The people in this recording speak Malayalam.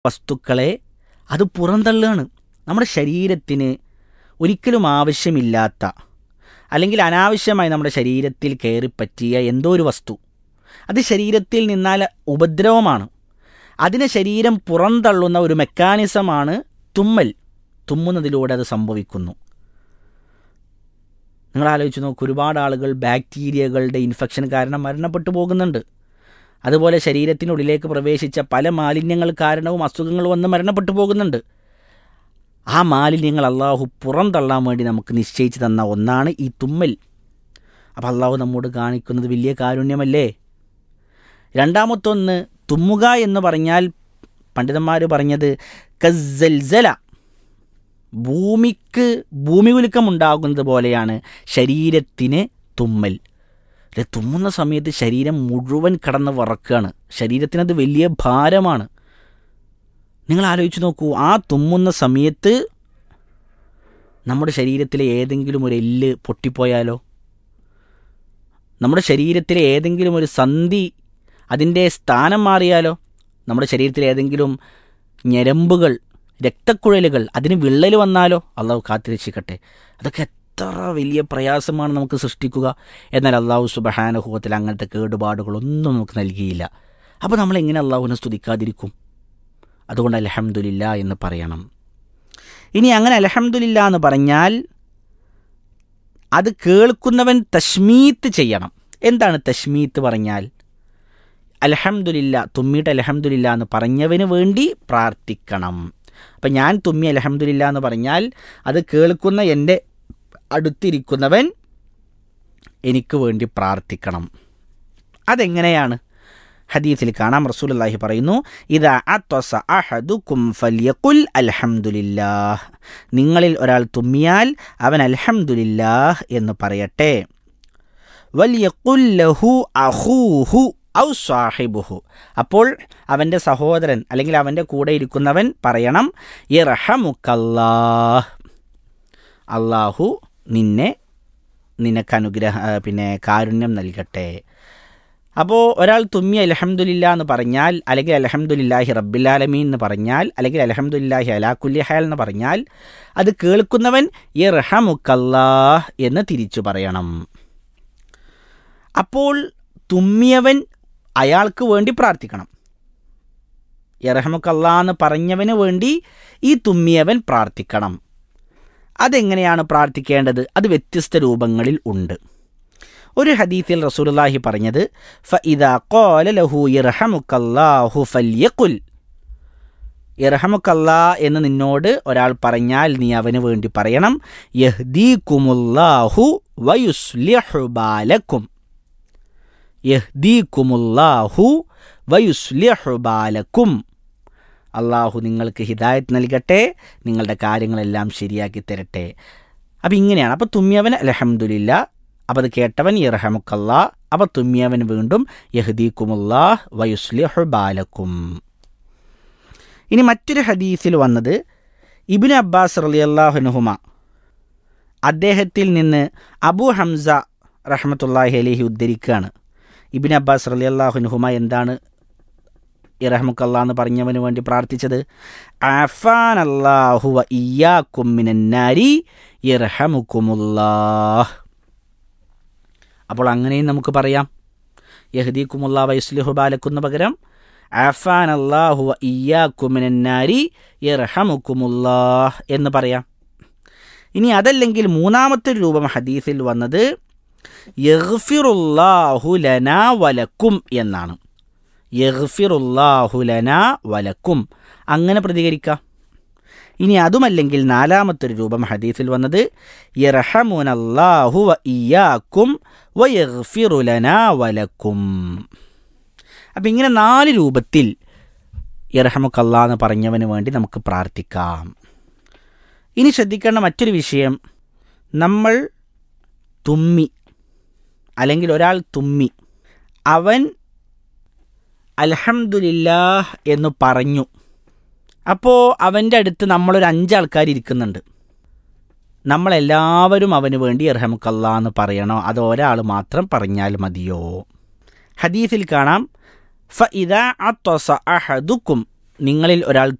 വസ്തുക്കളെ അത് പുറന്തള്ളുകയാണ് നമ്മുടെ ശരീരത്തിന് ഒരിക്കലും ആവശ്യമില്ലാത്ത അല്ലെങ്കിൽ അനാവശ്യമായി നമ്മുടെ ശരീരത്തിൽ കയറി പറ്റിയ എന്തോ ഒരു വസ്തു അത് ശരീരത്തിൽ നിന്നാൽ ഉപദ്രവമാണ് അതിനെ ശരീരം പുറന്തള്ളുന്ന ഒരു മെക്കാനിസമാണ് തുമ്മൽ തുമ്മുന്നതിലൂടെ അത് സംഭവിക്കുന്നു നിങ്ങൾ ആലോചിച്ച് നോക്ക് ഒരുപാട് ആളുകൾ ബാക്ടീരിയകളുടെ ഇൻഫെക്ഷൻ കാരണം മരണപ്പെട്ടു പോകുന്നുണ്ട് അതുപോലെ ശരീരത്തിനുള്ളിലേക്ക് പ്രവേശിച്ച പല മാലിന്യങ്ങൾ കാരണവും അസുഖങ്ങൾ വന്ന് മരണപ്പെട്ടു പോകുന്നുണ്ട് ആ മാലിന്യങ്ങൾ അള്ളാഹു പുറന്തള്ളാൻ വേണ്ടി നമുക്ക് നിശ്ചയിച്ചു തന്ന ഒന്നാണ് ഈ തുമ്മൽ അപ്പം അള്ളാഹു നമ്മോട് കാണിക്കുന്നത് വലിയ കാരുണ്യമല്ലേ രണ്ടാമത്തൊന്ന് തുമ്മുക എന്ന് പറഞ്ഞാൽ പണ്ഡിതന്മാർ പറഞ്ഞത് കസൽസല ഭൂമിക്ക് ഭൂമി കുലുക്കം ഉണ്ടാകുന്നത് പോലെയാണ് ശരീരത്തിന് തുമ്മൽ അല്ലെ തുമ്മുന്ന സമയത്ത് ശരീരം മുഴുവൻ കടന്ന് വറക്കുകയാണ് ശരീരത്തിനത് വലിയ ഭാരമാണ് നിങ്ങൾ ആലോചിച്ച് നോക്കൂ ആ തുമ്മുന്ന സമയത്ത് നമ്മുടെ ശരീരത്തിലെ ഏതെങ്കിലും ഒരു എല്ല് പൊട്ടിപ്പോയാലോ നമ്മുടെ ശരീരത്തിലെ ഏതെങ്കിലും ഒരു സന്ധി അതിൻ്റെ സ്ഥാനം മാറിയാലോ നമ്മുടെ ശരീരത്തിലെ ഏതെങ്കിലും ഞരമ്പുകൾ രക്തക്കുഴലുകൾ അതിന് വിള്ളൽ വന്നാലോ അള്ളാഹു കാത്തിരക്ഷിക്കട്ടെ അതൊക്കെ എത്ര വലിയ പ്രയാസമാണ് നമുക്ക് സൃഷ്ടിക്കുക എന്നാൽ അള്ളാഹു സുബഹാനുഭവത്തിൽ അങ്ങനത്തെ കേടുപാടുകളൊന്നും നമുക്ക് നൽകിയില്ല അപ്പോൾ നമ്മൾ എങ്ങനെ അള്ളാഹുവിനെ സ്തുതിക്കാതിരിക്കും അതുകൊണ്ട് അലഹമുല്ല എന്ന് പറയണം ഇനി അങ്ങനെ അലഹമുല്ല എന്ന് പറഞ്ഞാൽ അത് കേൾക്കുന്നവൻ തഷ്മീത്ത് ചെയ്യണം എന്താണ് തഷ്മീത്ത് പറഞ്ഞാൽ അലഹമുല്ല തുമ്മിയിട്ട് അലഹമുല്ല എന്ന് പറഞ്ഞവന് വേണ്ടി പ്രാർത്ഥിക്കണം അപ്പം ഞാൻ തുമ്മി അലഹമുല്ല എന്ന് പറഞ്ഞാൽ അത് കേൾക്കുന്ന എൻ്റെ അടുത്തിരിക്കുന്നവൻ എനിക്ക് വേണ്ടി പ്രാർത്ഥിക്കണം അതെങ്ങനെയാണ് ഹദീസിൽ കാണാം റസൂലുള്ളാഹി പറയുന്നു ഇതാ അത്വസ അഹദുക്കും ഫല്യഖുൽ അൽഹംദുലില്ലാഹ് നിങ്ങളിൽ ഒരാൾ തുമ്മിയാൽ അവൻ അൽഹംദുലില്ലാഹ് എന്ന് പറയട്ടെ വല്യഖുൽ ലഹു അഖൂഹു ഔ സാഹിബുഹു അപ്പോൾ അവൻ്റെ സഹോദരൻ അല്ലെങ്കിൽ അവൻ്റെ കൂടെ ഇരിക്കുന്നവൻ പറയണം ഇറഹമുക്കല്ലാഹ് അള്ളാഹു നിന്നെ നിനക്ക് അനുഗ്രഹ പിന്നെ കാരുണ്യം നൽകട്ടെ അപ്പോൾ ഒരാൾ തുമ്മി അലഹമുല്ല എന്ന് പറഞ്ഞാൽ അല്ലെങ്കിൽ അലഹമുല്ലാഹി റബ്ബിലാലമീൻ എന്ന് പറഞ്ഞാൽ അല്ലെങ്കിൽ അലഹമുല്ലാഹി അലാക്കുല്ലിഹാൽ എന്ന് പറഞ്ഞാൽ അത് കേൾക്കുന്നവൻ ഇർഹമുക്കല്ലാഹ് എന്ന് തിരിച്ചു പറയണം അപ്പോൾ തുമ്മിയവൻ അയാൾക്ക് വേണ്ടി പ്രാർത്ഥിക്കണം ഇറഹമുക്കല്ലാ എന്ന് പറഞ്ഞവന് വേണ്ടി ഈ തുമ്മിയവൻ പ്രാർത്ഥിക്കണം അതെങ്ങനെയാണ് പ്രാർത്ഥിക്കേണ്ടത് അത് വ്യത്യസ്ത രൂപങ്ങളിൽ ഉണ്ട് ഒരു ഹദീസിൽ റസൂലുള്ളാഹി പറഞ്ഞത് ഫഇദാ ഖാല ലഹു ഇർഹമുക്കല്ലാഹു ഫല്യഖുൽ ഇർഹമുക്കല്ലാ എന്ന് നിന്നോട് ഒരാൾ പറഞ്ഞാൽ നീ അവന് വേണ്ടി പറയണം യഹ്ദീകുമുല്ലാഹു വയുസ്ലിഹു ബാലക്കും യഹ്ദീകുമുല്ലാഹു വയുസ്ലിഹു ബാലക്കും അള്ളാഹു നിങ്ങൾക്ക് ഹിദായത്ത് നൽകട്ടെ നിങ്ങളുടെ കാര്യങ്ങളെല്ലാം ശരിയാക്കി തരട്ടെ അപ്പം ഇങ്ങനെയാണ് അപ്പം തുമ്മിയവൻ അലഹമുല്ല അപ്പം അത് കേട്ടവൻ ഇറഹമുക്കല്ലാ അപ്പം തുമ്മിയവൻ വീണ്ടും യഹദീക്കുമുല്ലാഹ് വയുസ്ലിഹു ബാലക്കും ഇനി മറ്റൊരു ഹദീസിൽ വന്നത് ഇബിന് അബ്ബാസ് റലിയല്ലാഹുനുഹുമ അദ്ദേഹത്തിൽ നിന്ന് അബു ഹംസ റഹമത്തുല്ലാഹി അലഹി ഉദ്ധരിക്കുകയാണ് ഇബിൻ അബ്ബാസ് റലിയല്ലാഹുനുഹുമ എന്താണ് ഇറഹമുക്കല്ലാ എന്ന് പറഞ്ഞവന് വേണ്ടി പ്രാർത്ഥിച്ചത് ആഫാൻ അല്ലാഹു വ ഇയ്യാക്കും മിനന്നാരി ഇർഹമുക്കുമുല്ലാഹ് അപ്പോൾ അങ്ങനെയും നമുക്ക് പറയാം യഹദീക്കുമുല്ലാ വൈസ്ലിഹു ബാലക്കുന്ന പകരം ആഫാൻ അല്ലാഹു വ ഇയ്യാക്കും മിനന്നാരി ഇർഹമുക്കുമുല്ലാഹ് എന്ന് പറയാം ഇനി അതല്ലെങ്കിൽ മൂന്നാമത്തെ രൂപം ഹദീസിൽ വന്നത് യഗ്ഫിറുല്ലാഹു ലനാ വലക്കും എന്നാണ് യഗ്ഫിറുല്ലാഹു ലനാ വലക്കും അങ്ങനെ പ്രതികരിക്കാം ഇനി അതുമല്ലെങ്കിൽ നാലാമത്തൊരു രൂപം ഹദീസിൽ വന്നത് യർഹമുനല്ലാഹു വ ഇയാക്കും വ യഗ്ഫിറു ലനാ വലക്കും അപ്പം ഇങ്ങനെ നാല് രൂപത്തിൽ യർഹമുക്കല്ലാ എന്ന് പറഞ്ഞവന് വേണ്ടി നമുക്ക് പ്രാർത്ഥിക്കാം ഇനി ശ്രദ്ധിക്കേണ്ട മറ്റൊരു വിഷയം നമ്മൾ തുമ്മി അല്ലെങ്കിൽ ഒരാൾ തുമ്മി അവൻ അൽഹംദുലില്ലാഹ് എന്ന് പറഞ്ഞു അപ്പോൾ അവൻ്റെ അടുത്ത് നമ്മളൊരു അഞ്ചാൾക്കാർ ഇരിക്കുന്നുണ്ട് നമ്മളെല്ലാവരും അവന് വേണ്ടി ഇർഹമുക്കല്ല എന്ന് പറയണോ അത് ഒരാൾ മാത്രം പറഞ്ഞാൽ മതിയോ ഹദീസിൽ കാണാം ഫ ഇതാ അത്വസ അഹദുക്കും നിങ്ങളിൽ ഒരാൾ